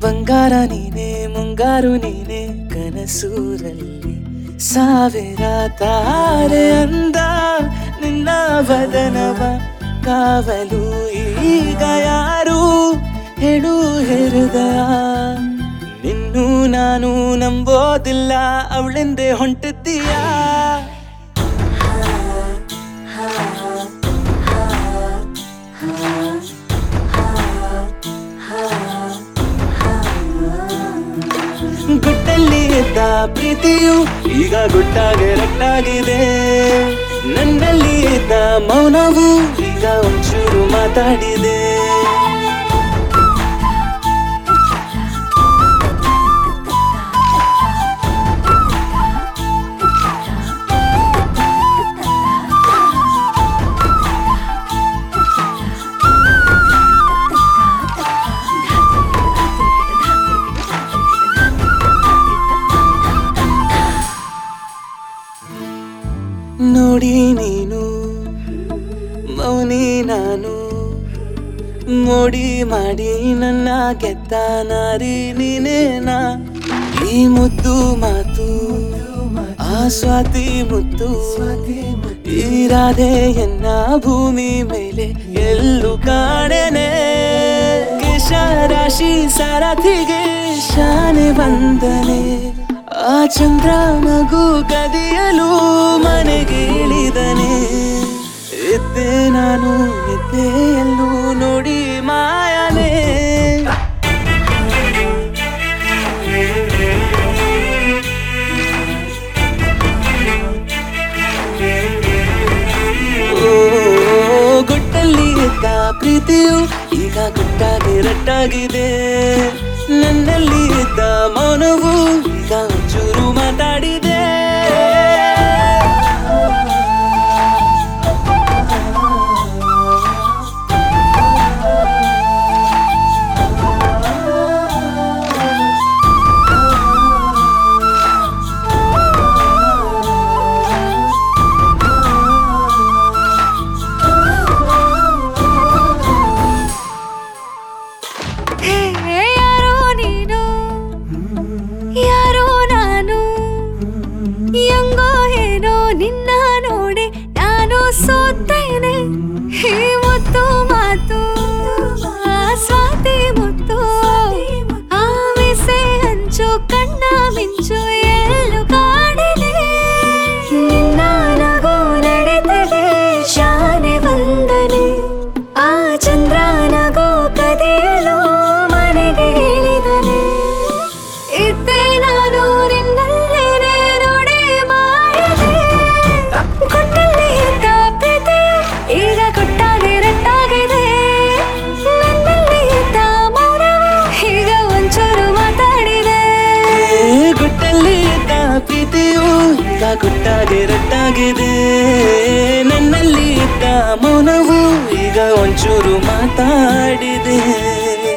ಬಂಗಾರ ನೀನೆ ಮುಂಗಾರು ನೀನೆ ಕನಸೂರಲ್ಲಿ ಸಾವಿರ ತಾರೆ ಅಂದ ನಿನ್ನ ವದನವ ಕಾವಲು ಈಗ ಯಾರು ಹೇಳು ಹೃದಯ ನಿನ್ನೂ ನಾನು ನಂಬೋದಿಲ್ಲ ಅವಳೆಂದೇ ಹೊಂಟಿದ್ದೀಯಾ ಗುಟ್ಟಲ್ಲಿ ಇದ್ದ ಪ್ರೀತಿಯು ಈಗ ಗುಟ್ಟಾಗೆ ರಟ್ಟಾಗಿದೆ ನನ್ನಲ್ಲಿ ಇದ್ದ ಮೌನವು ಈಗ ಒಂಚೂರು ಮಾತಾಡಿದೆ ನೋಡಿ ನೀನು ಮೌನಿ ನಾನು ಮೋಡಿ ಮಾಡಿ ನನ್ನ ಗೆದ್ದ ನಾರಿ ನೀನೇನಾ ಈ ಮುದ್ದು ಮಾತು ಆ ಸ್ವಾತಿ ಮುತ್ತು ಈ ರಾಧೆಯನ್ನ ಭೂಮಿ ಮೇಲೆ ಎಲ್ಲೂ ಕಾಣೆನೆ ಕೇಶ ರಾಶಿ ಸಾರಥಿಗೆ ಶಾನೆ ಬಂದನೆ ಆ ಚಂದ್ರ ಮಗು ಕದಿಯಲು ಮನೆಗೆ ಇಳಿದನೆ ಇದ್ದೆ ನಾನು ಇದ್ದೆ ಎಲ್ಲೂ ನೋಡಿ ಮಾಯನೇ ಓ ಗುಟ್ಟಲ್ಲಿ ಇದ್ದ ಪ್ರೀತಿಯು ಈಗ ಗುಟ್ಟಾಗಿ ರಟ್ಟಾಗಿದೆ ನನ್ನಲ್ಲಿ ಇದ್ದ ಮೌನವು ಈಗ ಒಂಚೂರು ಮಾತಾಡಿದೆ ಹೇ ಯಾರೋ ನೀನು ಯಾರೋ ನಾನು ಹೆಂಗೋ ಏನೋ ನಿನ್ನ ನೋಡಿ ನಾನು ಸೋತೇನೆ ಹೇ ಮುತ್ತು ಮಾತು ಆ ಸ್ವಾತಿ ಮುತ್ತು ಆ ಮಿಸೆ ಹಂಚು ಕಣ್ಣ ಮಿಂಚು ಎಲ್ಲೂ ಕಾಡಿದೆ ನಿನ್ನ ನಗು ನಡೆದರೆ ಶಾನೆ ಬಂದನೆ ಆ ಚಂದ್ರ ನಗು ಕದಿಯಲು ಮನೆಗೆ ಹೇಳಿದನೆ ಇದ್ದೆ ನಾನು ನಿನ್ನಲ್ಲೇನೆ ನೋಡಿ ಮಾಡಿದೆ ಕೊಟ್ಟಲ್ಲಿ ಇದ್ದ ಪ್ರೀತಿ ಈಗ ಕೊಟ್ಟಾಗಿ ರಟ್ಟಾಗಿದೆ ನನ್ನಲ್ಲಿ ಇದ್ದ ಮೌನವು ಈಗ ಒಂಚೂರು ಮಾತಾಡಿದೆ ಏ ಗುಟ್ಟಲ್ಲಿ ಇದ್ದ ಪ್ರೀತಿಯು ಈಗ ಗುಟ್ಟಾಗಿ ರಟ್ಟಾಗಿದೆ ನನ್ನಲ್ಲಿ ಇದ್ದ ಮೌನವು ಈಗ ಒಂಚೂರು ಮಾತಾಡಿದೆ